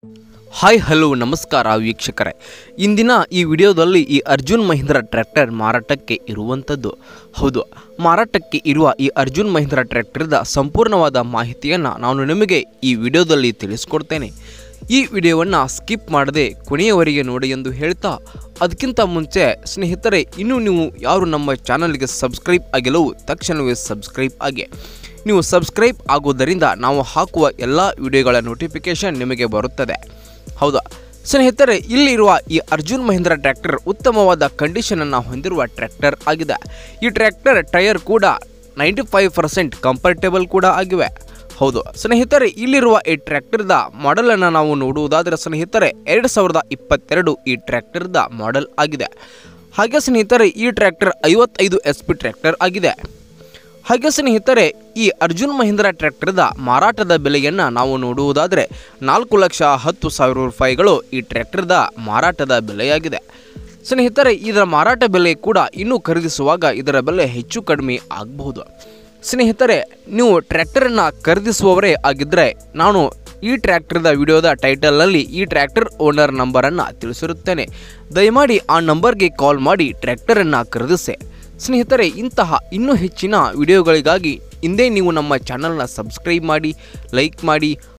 hi hello ನಮಸ್ಕಾರ ವೀಕ್ಷಕರೇ ಇಂದಿನ ಈ ವಿಡಿಯೋದಲ್ಲಿ ಈ ಅರ್ಜುನ್ ಮಹೀಂದ್ರ ಟ್ರ್ಯಾಕ್ಟರ್ ಮಾರಾಟಕ್ಕೆ ಇರುವಂಥದ್ದು ಹೌದು ಮಾರಾಟಕ್ಕೆ ಇರುವ ಈ ಅರ್ಜುನ್ ಮಹೀಂದ್ರ ಟ್ರ್ಯಾಕ್ಟರ್ದ ಸಂಪೂರ್ಣವಾದ ಮಾಹಿತಿಯನ್ನು ನಾನು ನಿಮಗೆ ಈ ವಿಡಿಯೋದಲ್ಲಿ ತಿಳಿಸ್ಕೊಡ್ತೇನೆ ಈ ವಿಡಿಯೋವನ್ನು ಸ್ಕಿಪ್ ಮಾಡದೆ ಕೊನೆಯವರೆಗೆ ನೋಡಿ ಎಂದು ಹೇಳ್ತಾ ಅದಕ್ಕಿಂತ ಮುಂಚೆ ಸ್ನೇಹಿತರೆ ಇನ್ನೂ ನೀವು ಯಾರು ನಮ್ಮ ಚಾನಲ್ಗೆ ಸಬ್ಸ್ಕ್ರೈಬ್ ಆಗಿಲ್ಲವೋ ತಕ್ಷಣವೇ ಸಬ್ಸ್ಕ್ರೈಬ್ ಆಗಿ ನೀವು ಸಬ್ಸ್ಕ್ರೈಬ್ ಆಗುವುದರಿಂದ ನಾವು ಹಾಕುವ ಎಲ್ಲ ವಿಡಿಯೋಗಳ ನೋಟಿಫಿಕೇಷನ್ ನಿಮಗೆ ಬರುತ್ತದೆ ಹೌದಾ ಸ್ನೇಹಿತರೆ ಇಲ್ಲಿರುವ ಈ ಅರ್ಜುನ್ ಮಹೀಂದ್ರ ಟ್ರ್ಯಾಕ್ಟರ್ ಉತ್ತಮವಾದ ಕಂಡೀಷನನ್ನು ಹೊಂದಿರುವ ಟ್ರ್ಯಾಕ್ಟರ್ ಆಗಿದೆ ಈ ಟ್ರ್ಯಾಕ್ಟರ್ ಟೈರ್ ಕೂಡ ನೈಂಟಿ ಫೈವ್ ಪರ್ಸೆಂಟ್ ಕಂಫರ್ಟೇಬಲ್ ಕೂಡ ಆಗಿವೆ ಹೌದು ಸ್ನೇಹಿತರೆ ಇಲ್ಲಿರುವ ಈ ಟ್ರ್ಯಾಕ್ಟರ್ದ ಮಾಡೆಲನ್ನು ನಾವು ನೋಡುವುದಾದರೆ ಸ್ನೇಹಿತರೆ ಎರಡು ಸಾವಿರದ ಇಪ್ಪತ್ತೆರಡು ಈ ಟ್ರ್ಯಾಕ್ಟರ್ದ ಮಾಡೆಲ್ ಆಗಿದೆ ಹಾಗೆ ಸ್ನೇಹಿತರೆ ಈ ಟ್ರ್ಯಾಕ್ಟರ್ ಐವತ್ತೈದು ಎಸ್ ಪಿ ಟ್ರ್ಯಾಕ್ಟರ್ ಆಗಿದೆ ಹಾಗೆ ಸ್ನೇಹಿತರೆ ಈ ಅರ್ಜುನ್ ಮಹೀಂದ್ರ ಟ್ರ್ಯಾಕ್ಟರ್ದ ಮಾರಾಟದ ಬೆಲೆಯನ್ನು ನಾವು ನೋಡುವುದಾದರೆ ನಾಲ್ಕು ಲಕ್ಷ ಹತ್ತು ಸಾವಿರ ರೂಪಾಯಿಗಳು ಈ ಟ್ರ್ಯಾಕ್ಟರ್ದ ಮಾರಾಟದ ಬೆಲೆಯಾಗಿದೆ ಸ್ನೇಹಿತರೆ ಇದರ ಮಾರಾಟ ಬೆಲೆ ಕೂಡ ಇನ್ನೂ ಖರೀದಿಸುವಾಗ ಇದರ ಬೆಲೆ ಹೆಚ್ಚು ಕಡಿಮೆ ಆಗಬಹುದು ಸ್ನೇಹಿತರೆ ನೀವು ಟ್ರ್ಯಾಕ್ಟರನ್ನು ಖರೀದಿಸುವವರೇ ಆಗಿದ್ದರೆ ನಾನು ಈ ಟ್ರ್ಯಾಕ್ಟರ್ದ ವಿಡಿಯೋದ ಟೈಟಲ್ನಲ್ಲಿ ಈ ಟ್ರ್ಯಾಕ್ಟರ್ ಓನರ್ ನಂಬರನ್ನು ತಿಳಿಸಿರುತ್ತೇನೆ ದಯಮಾಡಿ ಆ ನಂಬರ್ಗೆ ಕಾಲ್ ಮಾಡಿ ಟ್ರ್ಯಾಕ್ಟರನ್ನು ಖರೀದಿಸಿ ಸ್ನೇಹಿತರೆ ಇಂತಹ ಇನ್ನೂ ಹೆಚ್ಚಿನ ವಿಡಿಯೋಗಳಿಗಾಗಿ ಹಿಂದೆ ನೀವು ನಮ್ಮ ಚಾನಲ್ನ ಸಬ್ಸ್ಕ್ರೈಬ್ ಮಾಡಿ ಲೈಕ್ ಮಾಡಿ